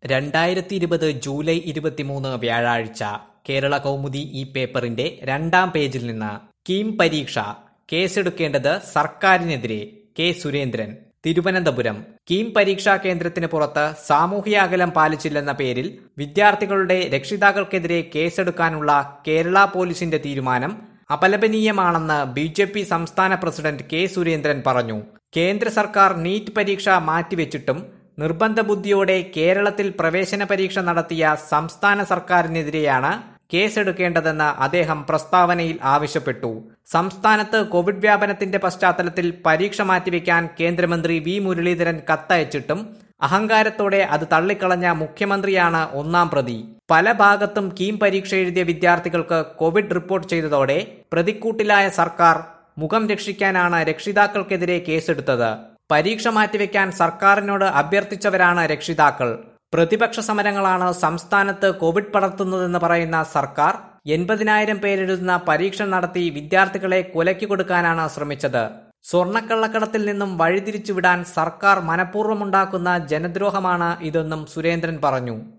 രണ്ടായിരത്തി ഇരുപത് ജൂലൈ ഇരുപത്തിമൂന്ന് വ്യാഴാഴ്ച കേരള കൗമുദി ഈ പേപ്പറിന്റെ രണ്ടാം പേജിൽ നിന്ന് കീം പരീക്ഷ കേസെടുക്കേണ്ടത് സർക്കാരിനെതിരെ കെ സുരേന്ദ്രൻ തിരുവനന്തപുരം കീം പരീക്ഷാ കേന്ദ്രത്തിന് പുറത്ത് സാമൂഹ്യ അകലം പാലിച്ചില്ലെന്ന പേരിൽ വിദ്യാർത്ഥികളുടെ രക്ഷിതാക്കൾക്കെതിരെ കേസെടുക്കാനുള്ള കേരള പോലീസിന്റെ തീരുമാനം അപലപനീയമാണെന്ന് ബി ജെ പി സംസ്ഥാന പ്രസിഡന്റ് കെ സുരേന്ദ്രൻ പറഞ്ഞു കേന്ദ്ര സർക്കാർ നീറ്റ് പരീക്ഷ മാറ്റിവെച്ചിട്ടും നിർബന്ധ ബുദ്ധിയോടെ കേരളത്തിൽ പ്രവേശന പരീക്ഷ നടത്തിയ സംസ്ഥാന സർക്കാരിനെതിരെയാണ് കേസെടുക്കേണ്ടതെന്ന് അദ്ദേഹം പ്രസ്താവനയിൽ ആവശ്യപ്പെട്ടു സംസ്ഥാനത്ത് കോവിഡ് വ്യാപനത്തിന്റെ പശ്ചാത്തലത്തിൽ പരീക്ഷ മാറ്റിവെക്കാൻ കേന്ദ്രമന്ത്രി വി മുരളീധരൻ കത്തയച്ചിട്ടും അഹങ്കാരത്തോടെ അത് തള്ളിക്കളഞ്ഞ മുഖ്യമന്ത്രിയാണ് ഒന്നാം പ്രതി പല ഭാഗത്തും കീം പരീക്ഷ എഴുതിയ വിദ്യാർത്ഥികൾക്ക് കോവിഡ് റിപ്പോർട്ട് ചെയ്തതോടെ പ്രതിക്കൂട്ടിലായ സർക്കാർ മുഖം രക്ഷിക്കാനാണ് രക്ഷിതാക്കൾക്കെതിരെ കേസെടുത്തത് പരീക്ഷ മാറ്റിവെക്കാൻ സർക്കാരിനോട് അഭ്യർത്ഥിച്ചവരാണ് രക്ഷിതാക്കൾ പ്രതിപക്ഷ സമരങ്ങളാണ് സംസ്ഥാനത്ത് കോവിഡ് പടർത്തുന്നതെന്ന് പറയുന്ന സർക്കാർ എൺപതിനായിരം പേരെഴുതുന്ന പരീക്ഷ നടത്തി വിദ്യാർത്ഥികളെ കൊലയ്ക്ക് കൊടുക്കാനാണ് ശ്രമിച്ചത് സ്വർണ്ണക്കള്ളക്കടത്തിൽ നിന്നും വഴിതിരിച്ചുവിടാൻ സർക്കാർ മനഃപൂർവ്വമുണ്ടാക്കുന്ന ജനദ്രോഹമാണ് ഇതെന്നും സുരേന്ദ്രൻ പറഞ്ഞു